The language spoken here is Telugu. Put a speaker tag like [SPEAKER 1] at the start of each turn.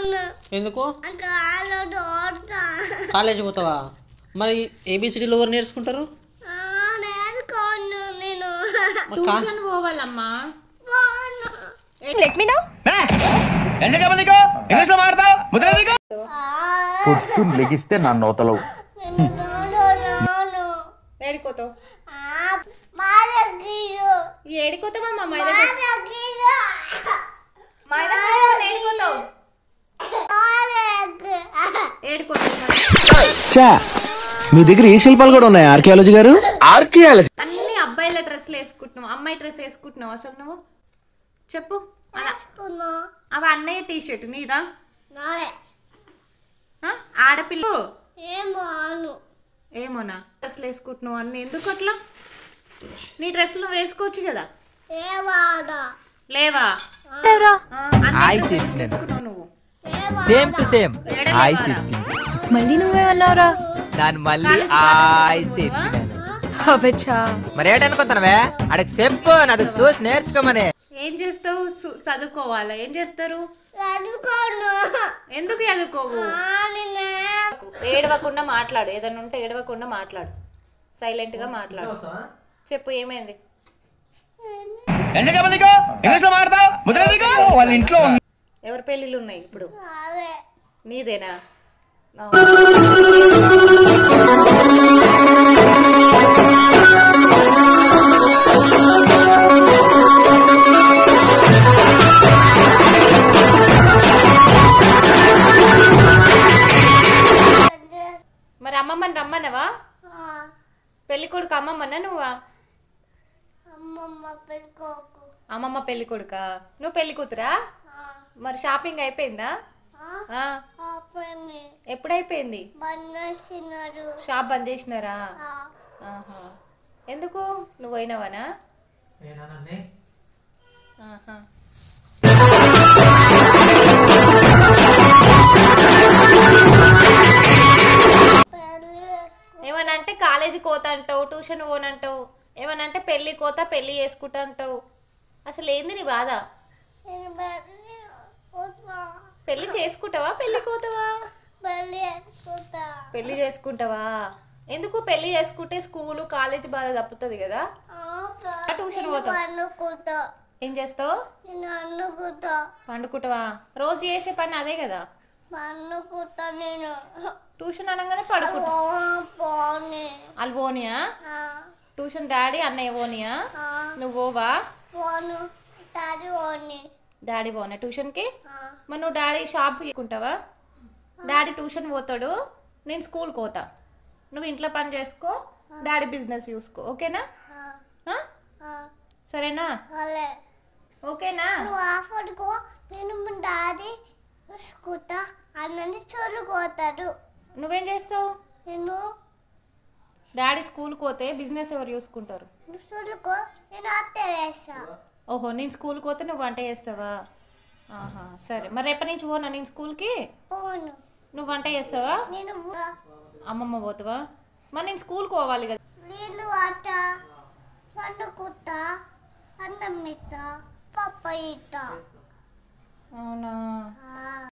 [SPEAKER 1] పోను
[SPEAKER 2] ఎందుకు
[SPEAKER 1] కాళ్ళు ఓడతా
[SPEAKER 2] కాలేజీ పోతావా మరి ఏబిసిడీలు ఎవరు నేర్చుకుంటారు
[SPEAKER 1] నేర్చుకోను నేను
[SPEAKER 2] మరి కా-
[SPEAKER 3] ట్యూషన్ పోవాలమ్మా
[SPEAKER 1] పోను
[SPEAKER 4] లెట్ మీ నో
[SPEAKER 5] పొద్దున్న లెగిస్తే నా నోతలవు
[SPEAKER 1] నేను రాను రాను
[SPEAKER 3] ఏడికోతావు
[SPEAKER 1] ఆ, బాగా గీరు
[SPEAKER 3] ఏడికోతావమ్మా మా దగ్గర
[SPEAKER 1] బాగా గీరు
[SPEAKER 3] మా దగ్గర ఏడికోతావు
[SPEAKER 1] బాగా
[SPEAKER 3] ఏడికోతావు
[SPEAKER 6] చా మీ దగ్గర ఈ శిల్పాలు కూడా ఉన్నాయి ఆర్కియాలజీ గారు ఆర్కియాలజీ
[SPEAKER 3] అన్ని అబ్బాయిల డ్రెస్సులు వేసుకుంటున్నావు అమ్మాయి డ్రెస్ వేసుకుంటున్నావు అసలు నువ్వు చెప్పు అలా
[SPEAKER 1] వేసుకున్నా
[SPEAKER 3] అవి అన్నయ్య టీ షర్ట్ నీదా
[SPEAKER 1] నాలే
[SPEAKER 3] ఆ? ఆడపిల్ల
[SPEAKER 1] ఏమో అను
[SPEAKER 3] ఏమోనా డ్రెస్సులు వేసుకుంటున్నావు అన్ని ఎందుకు అట్లా నీ డ్రెస్సులు నువ్వు వేసుకోవచ్చు కదా
[SPEAKER 1] ఏవాడా
[SPEAKER 3] లేవా
[SPEAKER 4] ఎవరా
[SPEAKER 3] ఆ, అన్నయ్య డ్రెస్ ఎందుకు వేసుకున్నావు నువ్వు
[SPEAKER 7] సేమ్ టు సేమ్
[SPEAKER 3] ఏడలేవాడా?
[SPEAKER 7] ఐ చెప్పింది
[SPEAKER 4] మళ్ళీ నువ్వేమన్నావురా
[SPEAKER 7] దాని మళ్ళీ
[SPEAKER 3] కాలేజీ
[SPEAKER 7] ఐ
[SPEAKER 3] కాలేజీ
[SPEAKER 7] చెప్పినాను
[SPEAKER 4] అబ్బచ్చా
[SPEAKER 7] మరి ఏటనుకుంటున్నావే అడగ చెప్పు నాకు చూసి నేర్చుకోమని
[SPEAKER 3] ఏం చేస్తావు సు- చదువుకోవాలా ఏం చేస్తారు
[SPEAKER 1] చదువుకోను
[SPEAKER 3] ఎందుకు చదువుకోవు
[SPEAKER 1] నేను
[SPEAKER 3] ఏడవకుండా మాట్లాడు ఏదైనా ఉంటే ఏడవకుండా మాట్లాడు సైలెంట్ గా మాట్లాడు చెప్పు ఏమైంది
[SPEAKER 5] వాళ్ళ ఇంట్లో
[SPEAKER 3] ఎవరి పెళ్ళిళ్ళు ఉన్నాయి ఇప్పుడు
[SPEAKER 1] అవే
[SPEAKER 3] నీదేనా ఆ. మరి అమ్మమ్మని రమ్మనవా పెళ్లి కొడుకు అమ్మమ్మన్నా నువ్వా
[SPEAKER 1] అమ్మమ్మ పెట్టుకోకు
[SPEAKER 3] అమ్మమ్మ పెళ్లి కొడుకా నువ్వు పెళ్లి కూతురా మరి షాపింగ్ అయిపోయిందా ఆ.
[SPEAKER 1] పాపని
[SPEAKER 3] ఎప్పుడైపోయింది
[SPEAKER 1] బందేసినారు
[SPEAKER 3] షాప్ బంద్ చేసినారా ఆహా ఎందుకు నువ్వు పోయినావానా ఆహా ఏమన్నా అంటే కాలేజీకి పోతా అంటావు ట్యూషన్ పోనంటావు ఏమన్నా అంటే పెళ్ళి కోత పెళ్ళి చేసుకుంటా అంటావు అసలు ఏంది నీ బాధ
[SPEAKER 1] నేను పెళ్ళి పోతా
[SPEAKER 3] పెళ్ళి చేసుకుంటావా పెళ్ళి కోతావా
[SPEAKER 1] పెళ్ళి వేసుకుంటా
[SPEAKER 3] పెళ్ళి చేసుకుంటావా ఎందుకు పెళ్ళి చేసుకుంటే స్కూలు కాలేజ్ బాధ తప్పుతుంది కదా ట్యూషన్ పోతావు
[SPEAKER 1] అనుకుంటా
[SPEAKER 3] ఏం చేస్తావు
[SPEAKER 1] నేను అనుకుంటా
[SPEAKER 3] పండుకుంటావా రోజు చేసే పని అదే కదా
[SPEAKER 1] అనుకుంటా నేను
[SPEAKER 3] ట్యూషన్ అనగానే పడుకుంటా
[SPEAKER 1] పోనీ
[SPEAKER 3] వాళ్ళు పోనియా ట్యూషన్ డాడీ అన్నయ్య పోనియా నువ్వు పోవా
[SPEAKER 1] పోను డాడీ పోనీ
[SPEAKER 3] డాడీ పోనా ట్యూషన్కి మరి నువ్వు డాడీ షాప్ చేసుకుంటావా డాడీ ట్యూషన్ పోతాడు నేను స్కూల్కి పోతా నువ్వు ఇంట్లో పని చేసుకో డాడీ బిజినెస్ చూసుకో ఓకేనా ఆ? సరేనా
[SPEAKER 1] అలే
[SPEAKER 3] ఓకేనా
[SPEAKER 1] నువ్వు ఆఫర్కో నేను మా డాడీ చూసుకుంటా అన్నని చూడుకోతాడు
[SPEAKER 3] నువ్వేం చేస్తావు
[SPEAKER 1] నేను
[SPEAKER 3] డాడీ స్కూల్కి పోతే బిజినెస్ ఎవరు చూసుకుంటారు
[SPEAKER 1] నువ్వు చూడుకో నేను అత్తే వేస్తా
[SPEAKER 3] ఓహో నేను స్కూల్కి పోతే నువ్వు వంట చేస్తావా ఆహా సరే మరి రేపటి నుంచి పోనా నేను స్కూల్కి
[SPEAKER 1] పోను
[SPEAKER 3] నువ్వు వంట చేస్తావా
[SPEAKER 1] నేను
[SPEAKER 3] అమ్మమ్మ పోతావా మరి నేను స్కూల్కి పోవాలి కదా
[SPEAKER 1] నీళ్ళు ఆట పండుకుంటా అన్నం ఇస్తా పప్ప ఇస్తా
[SPEAKER 3] అవునా